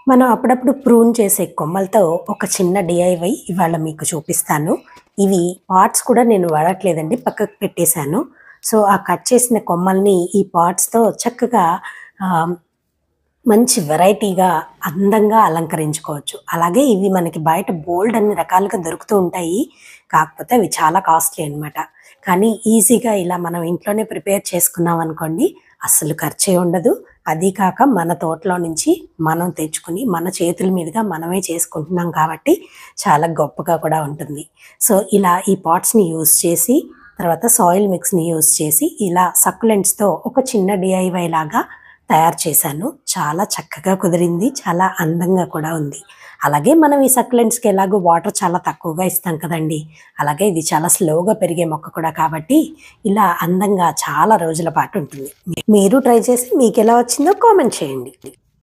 మనం అప్పుడప్పుడు ప్రూన్ చేసే కొమ్మలతో ఒక చిన్న డిఐవై ఇవాళ మీకు చూపిస్తాను ఇవి పార్ట్స్ కూడా నేను వాడట్లేదండి పక్కకు పెట్టేశాను సో ఆ కట్ చేసిన కొమ్మల్ని ఈ పార్ట్స్తో చక్కగా ఆ, మంచి వెరైటీగా అందంగా అలంకరించుకోవచ్చు అలాగే ఇవి మనకి బయట బోల్డ్ అన్ని రకాలుగా దొరుకుతూ ఉంటాయి కాకపోతే అవి చాలా కాస్ట్లీ అన్నమాట కానీ ఈజీగా ఇలా మనం ఇంట్లోనే ప్రిపేర్ చేసుకున్నాం అనుకోండి అస్సలు ఖర్చే ఉండదు అది కాక మన తోటలో నుంచి మనం తెచ్చుకుని మన చేతుల మీదుగా మనమే చేసుకుంటున్నాం కాబట్టి చాలా గొప్పగా కూడా ఉంటుంది సో ఇలా ఈ పాట్స్ని యూజ్ చేసి తర్వాత సాయిల్ మిక్స్ని యూజ్ చేసి ఇలా సక్కులెంట్స్తో ఒక చిన్న డిఐవై లాగా తయారు చేశాను చాలా చక్కగా కుదిరింది చాలా అందంగా కూడా ఉంది అలాగే మనం ఈ సక్లెంట్స్కి ఎలాగో వాటర్ చాలా తక్కువగా ఇస్తాం కదండి అలాగే ఇది చాలా స్లోగా పెరిగే మొక్క కూడా కాబట్టి ఇలా అందంగా చాలా రోజుల పాటు ఉంటుంది మీరు ట్రై చేసి మీకు ఎలా వచ్చిందో కామెంట్ చేయండి